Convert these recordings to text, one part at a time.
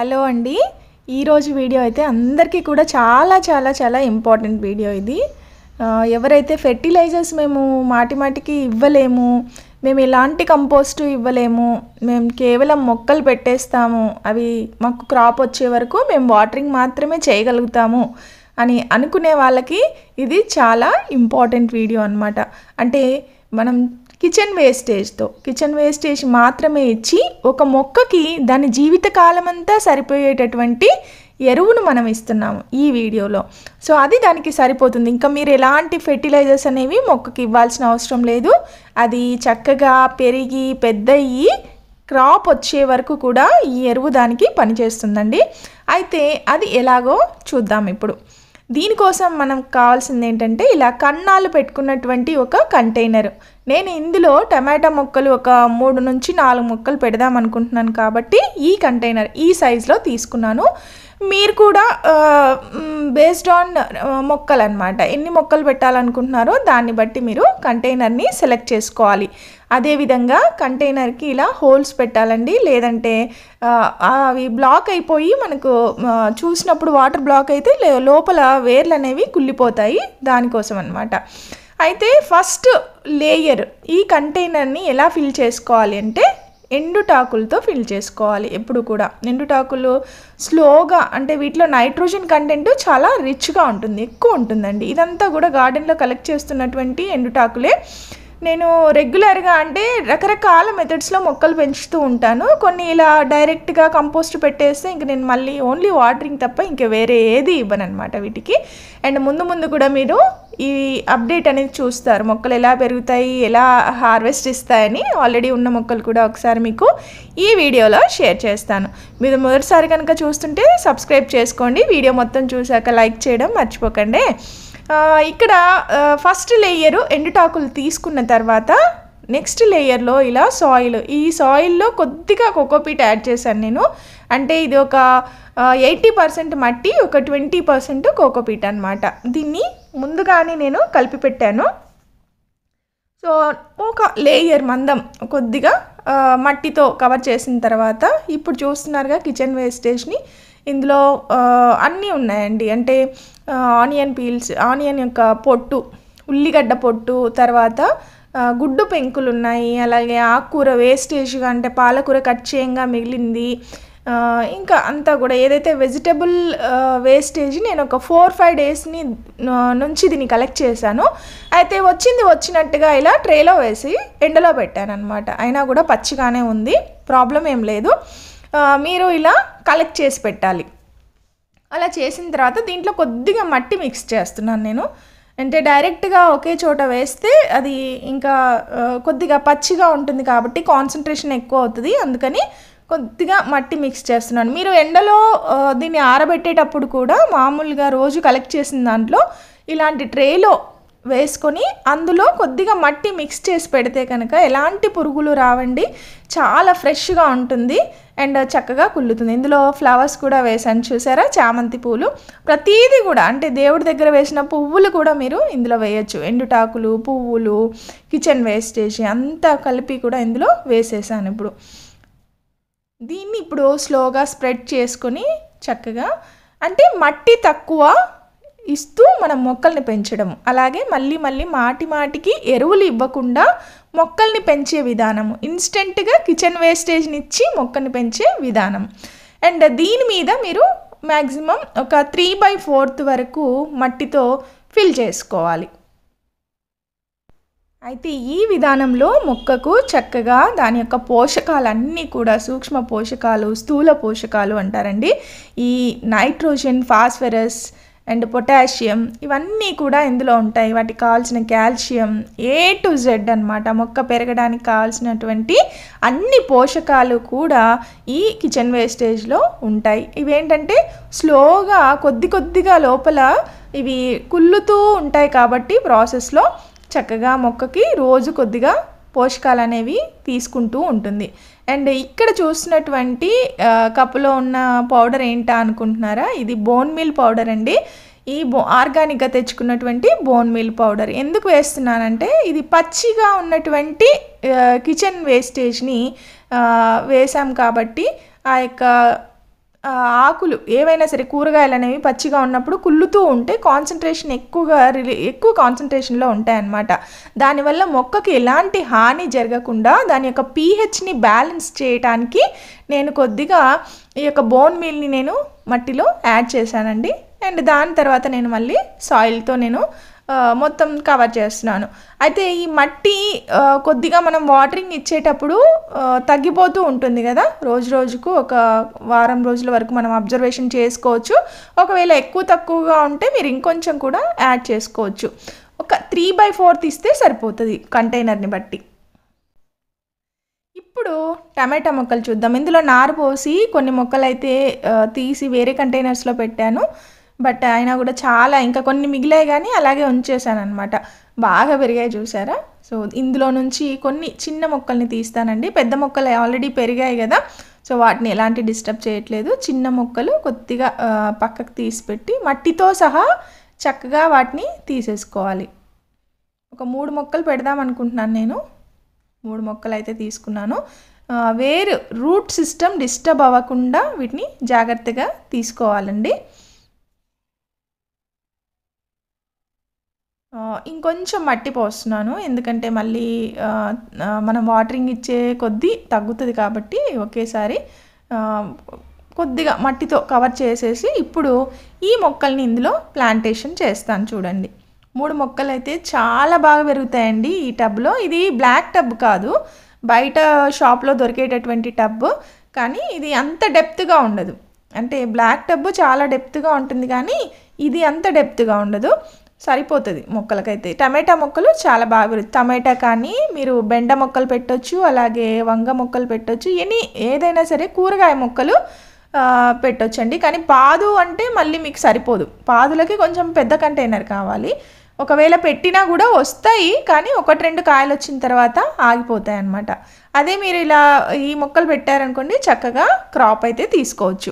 hello అండి ఈరోజు video అయితే అందరికీ కూడా చాలా చాలా చాలా ఇంపార్టెంట్ వీడియో ఇది ఆ, ఎవరైతే ఫెర్టిలైజర్స్ మేము మాటి మాటికి ఇవ్వలేము మేము ఎలాంటి కంపోస్ట్ ఇవ్వలేము మేము కేవలం మొక్కలు పెట్టేస్తాము అవి మాకు క్రాప్ వచ్చే వరకు మేము వాటరింగ్ మాత్రమే చేయగలుగుతాము అని అనుకునే వాళ్ళకి ఇది చాలా ఇంపార్టెంట్ వీడియో అనమాట అంటే మనం కిచెన్ వేస్టేజ్తో కిచెన్ వేస్టేజ్ మాత్రమే ఇచ్చి ఒక మొక్కకి దాని జీవితకాలం అంతా సరిపోయేటటువంటి ఎరువును మనం ఇస్తున్నాము ఈ వీడియోలో సో అది దానికి సరిపోతుంది ఇంకా మీరు ఎలాంటి ఫెర్టిలైజర్స్ అనేవి మొక్కకి ఇవ్వాల్సిన అవసరం లేదు అది చక్కగా పెరిగి పెద్దయ్యి క్రాప్ వచ్చే వరకు కూడా ఈ ఎరువు దానికి పనిచేస్తుందండి అయితే అది ఎలాగో చూద్దాం ఇప్పుడు దీనికోసం మనం కావాల్సింది ఏంటంటే ఇలా కన్నాలు పెట్టుకున్నటువంటి ఒక కంటైనర్ నేను ఇందులో టమాటా మొక్కలు ఒక మూడు నుంచి నాలుగు మొక్కలు పెడదాం అనుకుంటున్నాను కాబట్టి ఈ కంటైనర్ ఈ సైజులో తీసుకున్నాను మీరు కూడా బేస్డ్ ఆన్ మొక్కలు అనమాట ఎన్ని మొక్కలు పెట్టాలనుకుంటున్నారో దాన్ని బట్టి మీరు కంటైనర్ని సెలెక్ట్ చేసుకోవాలి అదేవిధంగా కంటైనర్కి ఇలా హోల్స్ పెట్టాలండి లేదంటే ఆ, అవి బ్లాక్ అయిపోయి మనకు ఆ, చూసినప్పుడు వాటర్ బ్లాక్ అయితే లే- లోపల వేర్లు అనేవి కుళ్ళిపోతాయి దానికోసం అనమాట అయితే ఫస్ట్ లేయర్ ఈ కంటైనర్ని ఎలా ఫిల్ చేసుకోవాలి అంటే ఎండుటాకులతో ఫిల్ చేసుకోవాలి ఎప్పుడు కూడా ఎండుటాకులు స్లోగా అంటే వీటిలో నైట్రోజన్ కంటెంట్ చాలా రిచ్గా ఉంటుంది ఎక్కువ ఉంటుందండి ఇదంతా కూడా గార్డెన్లో కలెక్ట్ చేస్తున్నటువంటి ఎండుటాకులే నేను రెగ్యులర్గా అంటే రకరకాల మెథడ్స్లో మొక్కలు పెంచుతూ ఉంటాను కొన్ని ఇలా డైరెక్ట్గా కంపోస్ట్ పెట్టేస్తే ఇంక నేను మళ్ళీ ఓన్లీ వాటరింగ్ తప్ప ఇంకా వేరే ఏది ఇవ్వనమాట వీటికి అండ్ ముందు ముందు కూడా మీరు ఈ అప్డేట్ అనేది చూస్తారు మొక్కలు ఎలా పెరుగుతాయి ఎలా హార్వెస్ట్ ఇస్తాయని ఆల్రెడీ ఉన్న మొక్కలు కూడా ఒకసారి మీకు ఈ వీడియోలో షేర్ చేస్తాను మీరు మొదటిసారి కనుక చూస్తుంటే సబ్స్క్రైబ్ చేసుకోండి వీడియో మొత్తం చూశాక లైక్ చేయడం మర్చిపోకండి ఆ, ఇక్కడ ఫస్ట్ లేయరు ఎండుటాకులు తీసుకున్న తర్వాత నెక్స్ట్ లేయర్లో ఇలా సాయిల్ ఈ సాయిల్లో కొద్దిగా కోకోపీట్ యాడ్ చేశాను నేను అంటే ఇది ఒక ఎయిటీ పర్సెంట్ మట్టి ఒక ట్వంటీ పర్సెంట్ కోకోపీట్ అనమాట దీన్ని ముందుగానే నేను కలిపి పెట్టాను సో ఒక లేయర్ మందం కొద్దిగా ఆ, మట్టితో కవర్ చేసిన తర్వాత ఇప్పుడు చూస్తున్నారుగా కిచెన్ వేస్టేజ్ని ఇందులో ఆ, అన్నీ ఉన్నాయండి అంటే ఆ, ఆనియన్ పీల్స్ ఆనియన్ యొక్క పొట్టు ఉల్లిగడ్డ పొట్టు తర్వాత ఆ, గుడ్డు పెంకులు ఉన్నాయి అలాగే ఆకుకూర వేస్టేజ్గా అంటే పాలకూర కట్ చేయంగా మిగిలింది ఆ, ఇంకా అంతా కూడా ఏదైతే వెజిటబుల్ వేస్టేజ్ నేను ఒక ఫోర్ ఫైవ్ డేస్ని నుంచి దీన్ని కలెక్ట్ చేశాను అయితే వచ్చింది వచ్చినట్టుగా ఇలా ట్రేలో వేసి ఎండలో పెట్టాను అనమాట అయినా కూడా పచ్చిగానే ఉంది ప్రాబ్లం ఏం లేదు ఆ, మీరు ఇలా కలెక్ట్ చేసి పెట్టాలి అలా చేసిన తర్వాత దీంట్లో కొద్దిగా మట్టి మిక్స్ చేస్తున్నాను నేను అంటే డైరెక్ట్గా ఒకే చోట వేస్తే అది ఇంకా ఆ, కొద్దిగా పచ్చిగా ఉంటుంది కాబట్టి కాన్సన్ట్రేషన్ ఎక్కువ అవుతుంది అందుకని కొద్దిగా మట్టి మిక్స్ చేస్తున్నాను మీరు ఎండలో ఆ, దీన్ని ఆరబెట్టేటప్పుడు కూడా మామూలుగా రోజు కలెక్ట్ చేసిన దాంట్లో ఇలాంటి ట్రేలో వేసుకొని అందులో కొద్దిగా మట్టి మిక్స్ చేసి పెడితే కనుక ఎలాంటి పురుగులు రావండి చాలా ఫ్రెష్గా ఉంటుంది అండ్ చక్కగా కుళ్ళుతుంది ఇందులో ఫ్లవర్స్ కూడా వేసాను చూసారా చామంతి పూలు ప్రతీది కూడా అంటే దేవుడి దగ్గర వేసిన పువ్వులు కూడా మీరు ఇందులో వేయచ్చు ఎండుటాకులు పువ్వులు కిచెన్ వేస్టేజ్ అంతా కలిపి కూడా ఇందులో వేసేసాను ఇప్పుడు దీన్ని ఇప్పుడు స్లోగా స్ప్రెడ్ చేసుకొని చక్కగా అంటే మట్టి తక్కువ ఇస్తూ మనం మొక్కల్ని పెంచడం అలాగే మళ్ళీ మళ్ళీ మాటి మాటికి ఎరువులు ఇవ్వకుండా మొక్కల్ని పెంచే విధానము ఇన్స్టెంట్గా కిచెన్ వేస్టేజ్ని ఇచ్చి మొక్కని పెంచే విధానం అండ్ దీని మీద మీరు మ్యాక్సిమం ఒక త్రీ బై ఫోర్త్ వరకు మట్టితో ఫిల్ చేసుకోవాలి అయితే ఈ విధానంలో మొక్కకు చక్కగా దాని యొక్క పోషకాలన్నీ కూడా సూక్ష్మ పోషకాలు స్థూల పోషకాలు అంటారండి ఈ నైట్రోజన్ ఫాస్ఫరస్ అండ్ పొటాషియం ఇవన్నీ కూడా ఇందులో ఉంటాయి వాటికి కావాల్సిన కాల్షియం ఏ టు జెడ్ అనమాట మొక్క పెరగడానికి కావాల్సినటువంటి అన్ని పోషకాలు కూడా ఈ కిచెన్ వేస్టేజ్లో ఉంటాయి ఇవేంటంటే స్లోగా కొద్ది కొద్దిగా లోపల ఇవి కుళ్ళుతూ ఉంటాయి కాబట్టి ప్రాసెస్లో చక్కగా మొక్కకి రోజు కొద్దిగా పోషకాలు అనేవి తీసుకుంటూ ఉంటుంది అండ్ ఇక్కడ చూసినటువంటి ఆ, కప్పులో ఉన్న పౌడర్ ఏంటా అనుకుంటున్నారా ఇది బోన్ మిల్ పౌడర్ అండి ఈ బో ఆర్గానిక్గా తెచ్చుకున్నటువంటి బోన్ మిల్ పౌడర్ ఎందుకు వేస్తున్నానంటే ఇది పచ్చిగా ఉన్నటువంటి ఆ, కిచెన్ వేస్టేజ్ని ఆ, వేసాం కాబట్టి ఆ యొక్క ఆ, ఆకులు ఏవైనా సరే కూరగాయలు అనేవి పచ్చిగా ఉన్నప్పుడు కుళ్ళుతూ ఉంటే కాన్సన్ట్రేషన్ ఎక్కువగా రిలీ ఎక్కువ కాన్సన్ట్రేషన్లో ఉంటాయన్నమాట దానివల్ల మొక్కకి ఎలాంటి హాని జరగకుండా దాని యొక్క పీహెచ్ని బ్యాలెన్స్ చేయడానికి నేను కొద్దిగా ఈ యొక్క బోన్ మీల్ని నేను మట్టిలో యాడ్ చేశానండి అండ్ దాని తర్వాత నేను మళ్ళీ సాయిల్తో నేను ఆ, మొత్తం కవర్ చేస్తున్నాను అయితే ఈ మట్టి ఆ, కొద్దిగా మనం వాటరింగ్ ఇచ్చేటప్పుడు ఆ, తగ్గిపోతూ ఉంటుంది కదా రోజు రోజుకు ఒక వారం రోజుల వరకు మనం అబ్జర్వేషన్ చేసుకోవచ్చు ఒకవేళ ఎక్కువ తక్కువగా ఉంటే మీరు ఇంకొంచెం కూడా యాడ్ చేసుకోవచ్చు ఒక త్రీ బై ఫోర్త్ ఇస్తే సరిపోతుంది కంటైనర్ని బట్టి ఇప్పుడు టమాటా మొక్కలు చూద్దాం ఇందులో నారు పోసి కొన్ని మొక్కలు అయితే ఆ, తీసి వేరే కంటైనర్స్లో పెట్టాను బట్ అయినా కూడా చాలా ఇంకా కొన్ని మిగిలాయి కానీ అలాగే ఉంచేసాను అనమాట బాగా పెరిగాయి చూసారా సో ఇందులో నుంచి కొన్ని చిన్న మొక్కల్ని తీస్తానండి పెద్ద మొక్కలు ఆల్రెడీ పెరిగాయి కదా సో వాటిని ఎలాంటి డిస్టర్బ్ చేయట్లేదు చిన్న మొక్కలు కొద్దిగా ఆ, పక్కకు తీసి పెట్టి మట్టితో సహా చక్కగా వాటిని తీసేసుకోవాలి ఒక మూడు మొక్కలు పెడదాం అనుకుంటున్నాను నేను మూడు మొక్కలు అయితే తీసుకున్నాను ఆ, వేరు రూట్ సిస్టమ్ డిస్టర్బ్ అవ్వకుండా వీటిని జాగ్రత్తగా తీసుకోవాలండి ఆ, ఇంకొంచెం మట్టి పోస్తున్నాను ఎందుకంటే మళ్ళీ ఆ, ఆ, మనం వాటరింగ్ ఇచ్చే కొద్దీ తగ్గుతుంది కాబట్టి ఒకేసారి ఆ, కొద్దిగా మట్టితో కవర్ చేసేసి ఇప్పుడు ఈ మొక్కల్ని ఇందులో ప్లాంటేషన్ చేస్తాను చూడండి మూడు మొక్కలు అయితే చాలా బాగా పెరుగుతాయండి ఈ టబ్లో ఇది బ్లాక్ టబ్ కాదు బయట షాప్లో దొరికేటటువంటి టబ్ కానీ ఇది అంత డెప్త్గా ఉండదు అంటే బ్లాక్ టబ్ చాలా డెప్త్గా ఉంటుంది కానీ ఇది అంత డెప్త్గా ఉండదు సరిపోతుంది మొక్కలకైతే టమాటా మొక్కలు చాలా బాగా పెరుగుతాయి టమాటా కానీ మీరు బెండ మొక్కలు పెట్టొచ్చు అలాగే వంగ మొక్కలు పెట్టొచ్చు ఎనీ ఏదైనా సరే కూరగాయ మొక్కలు ఆ, పెట్టొచ్చండి కానీ పాదు అంటే మళ్ళీ మీకు సరిపోదు పాదులకి కొంచెం పెద్ద కంటైనర్ కావాలి ఒకవేళ పెట్టినా కూడా వస్తాయి కానీ ఒకటి రెండు కాయలు వచ్చిన తర్వాత ఆగిపోతాయి అన్నమాట అదే మీరు ఇలా ఈ మొక్కలు పెట్టారనుకోండి చక్కగా క్రాప్ అయితే తీసుకోవచ్చు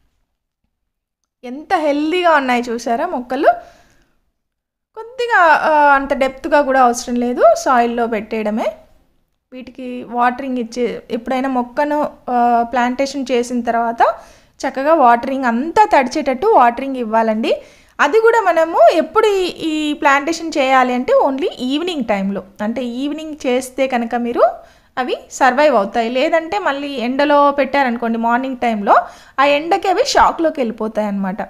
ఎంత హెల్దీగా ఉన్నాయి చూసారా మొక్కలు కొద్దిగా ఆ, అంత డెప్త్గా కూడా అవసరం లేదు సాయిల్లో పెట్టేయడమే వీటికి వాటరింగ్ ఇచ్చే ఎప్పుడైనా మొక్కను ప్లాంటేషన్ చేసిన తర్వాత చక్కగా వాటరింగ్ అంతా తడిచేటట్టు వాటరింగ్ ఇవ్వాలండి అది కూడా మనము ఎప్పుడు ఈ- ఈ ప్లాంటేషన్ చేయాలి అంటే ఓన్లీ ఈవినింగ్ టైంలో అంటే ఈవినింగ్ చేస్తే కనుక మీరు అవి సర్వైవ్ అవుతాయి లేదంటే మళ్ళీ ఎండలో పెట్టారనుకోండి మార్నింగ్ టైంలో ఆ ఎండకి అవి షాక్లోకి వెళ్ళిపోతాయి అన్నమాట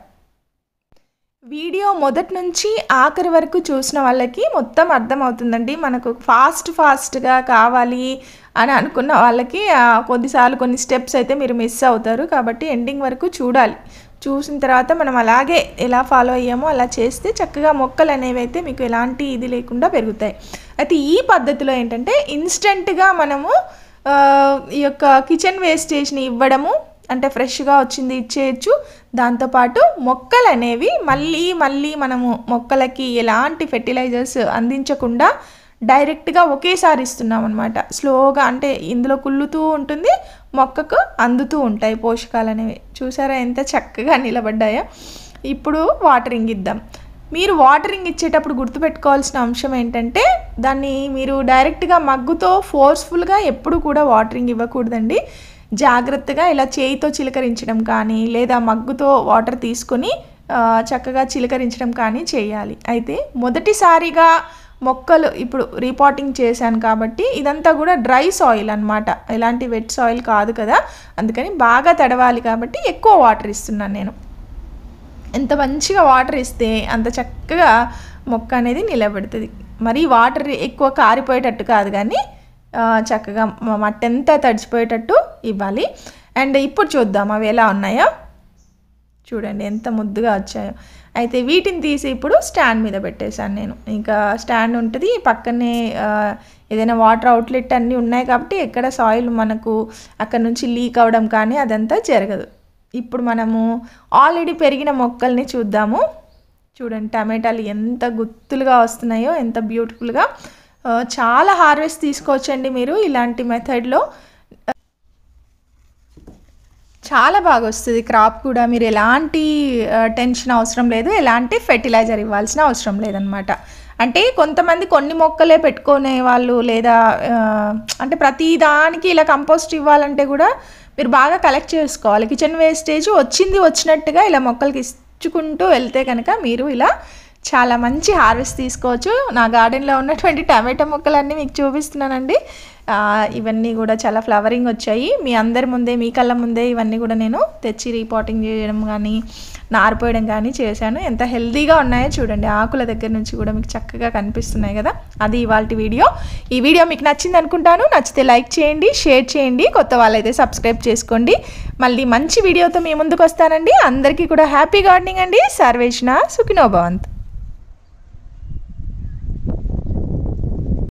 వీడియో మొదటి నుంచి ఆఖరి వరకు చూసిన వాళ్ళకి మొత్తం అర్థమవుతుందండి మనకు ఫాస్ట్ ఫాస్ట్గా కావాలి అని అనుకున్న వాళ్ళకి ఆ, కొద్దిసార్లు కొన్ని స్టెప్స్ అయితే మీరు మిస్ అవుతారు కాబట్టి ఎండింగ్ వరకు చూడాలి చూసిన తర్వాత మనం అలాగే ఎలా ఫాలో అయ్యామో అలా చేస్తే చక్కగా మొక్కలు అనేవి అయితే మీకు ఎలాంటి ఇది లేకుండా పెరుగుతాయి అయితే ఈ పద్ధతిలో ఏంటంటే ఇన్స్టెంట్గా మనము ఆ, ఈ యొక్క కిచెన్ వేస్టేజ్ని ఇవ్వడము అంటే ఫ్రెష్గా వచ్చింది ఇచ్చేయచ్చు దాంతోపాటు మొక్కలు అనేవి మళ్ళీ మళ్ళీ మనము మొక్కలకి ఎలాంటి ఫెర్టిలైజర్స్ అందించకుండా డైరెక్ట్గా ఒకేసారి ఇస్తున్నాం అనమాట స్లోగా అంటే ఇందులో కుళ్ళుతూ ఉంటుంది మొక్కకు అందుతూ ఉంటాయి పోషకాలు అనేవి చూసారా ఎంత చక్కగా నిలబడ్డాయో ఇప్పుడు వాటరింగ్ ఇద్దాం మీరు వాటరింగ్ ఇచ్చేటప్పుడు గుర్తుపెట్టుకోవాల్సిన అంశం ఏంటంటే దాన్ని మీరు డైరెక్ట్గా మగ్గుతో ఫోర్స్ఫుల్గా ఎప్పుడు కూడా వాటరింగ్ ఇవ్వకూడదండి జాగ్రత్తగా ఇలా చేయితో చిలకరించడం కానీ లేదా మగ్గుతో వాటర్ తీసుకొని ఆ, చక్కగా చిలకరించడం కానీ చేయాలి అయితే మొదటిసారిగా మొక్కలు ఇప్పుడు రీపాటింగ్ చేశాను కాబట్టి ఇదంతా కూడా డ్రై సాయిల్ అన్నమాట ఎలాంటి వెట్ సాయిల్ కాదు కదా అందుకని బాగా తడవాలి కాబట్టి ఎక్కువ వాటర్ ఇస్తున్నాను నేను ఎంత మంచిగా వాటర్ ఇస్తే అంత చక్కగా మొక్క అనేది నిలబడుతుంది మరి వాటర్ ఎక్కువ కారిపోయేటట్టు కాదు కానీ ఆ, చక్కగా మ- మట్టి అంతా తడిచిపోయేటట్టు ఇవ్వాలి అండ్ ఇప్పుడు చూద్దాం అవి ఎలా ఉన్నాయో చూడండి ఎంత ముద్దుగా వచ్చాయో అయితే వీటిని తీసి ఇప్పుడు స్టాండ్ మీద పెట్టేశాను నేను ఇంకా స్టాండ్ ఉంటుంది పక్కనే ఆ, ఏదైనా వాటర్ అవుట్లెట్ అన్నీ ఉన్నాయి కాబట్టి ఎక్కడ సాయిల్ మనకు అక్కడ నుంచి లీక్ అవ్వడం కానీ అదంతా జరగదు ఇప్పుడు మనము ఆల్రెడీ పెరిగిన మొక్కల్ని చూద్దాము చూడండి టమాటాలు ఎంత గుత్తులుగా వస్తున్నాయో ఎంత బ్యూటిఫుల్గా ఆ, చాలా హార్వెస్ట్ తీసుకోవచ్చండి మీరు ఇలాంటి మెథడ్లో చాలా బాగా వస్తుంది క్రాప్ కూడా మీరు ఎలాంటి ఆ, టెన్షన్ అవసరం లేదు ఎలాంటి ఫెర్టిలైజర్ ఇవ్వాల్సిన అవసరం లేదనమాట అంటే కొంతమంది కొన్ని మొక్కలే పెట్టుకునే వాళ్ళు లేదా ఆ, అంటే ప్రతి దానికి ఇలా కంపోస్ట్ ఇవ్వాలంటే కూడా మీరు బాగా కలెక్ట్ చేసుకోవాలి కిచెన్ వేస్టేజ్ వచ్చింది వచ్చినట్టుగా ఇలా మొక్కలకి ఇచ్చుకుంటూ వెళ్తే కనుక మీరు ఇలా చాలా మంచి హార్వెస్ట్ తీసుకోవచ్చు నా గార్డెన్లో ఉన్నటువంటి టమాటో మొక్కలన్నీ మీకు చూపిస్తున్నానండి ఆ, ఇవన్నీ కూడా చాలా ఫ్లవరింగ్ వచ్చాయి మీ అందరి ముందే మీ కళ్ళ ముందే ఇవన్నీ కూడా నేను తెచ్చి రీపాటింగ్ చేయడం కానీ నారిపోయడం కానీ చేశాను ఎంత హెల్తీగా ఉన్నాయో చూడండి ఆకుల దగ్గర నుంచి కూడా మీకు చక్కగా కనిపిస్తున్నాయి కదా అది ఇవాళ వీడియో ఈ వీడియో మీకు నచ్చింది అనుకుంటాను నచ్చితే లైక్ చేయండి షేర్ చేయండి కొత్త వాళ్ళైతే సబ్స్క్రైబ్ చేసుకోండి మళ్ళీ మంచి వీడియోతో మీ ముందుకు వస్తానండి అందరికీ కూడా హ్యాపీ గార్డెనింగ్ అండి సర్వేషణ సుఖినోభవంత్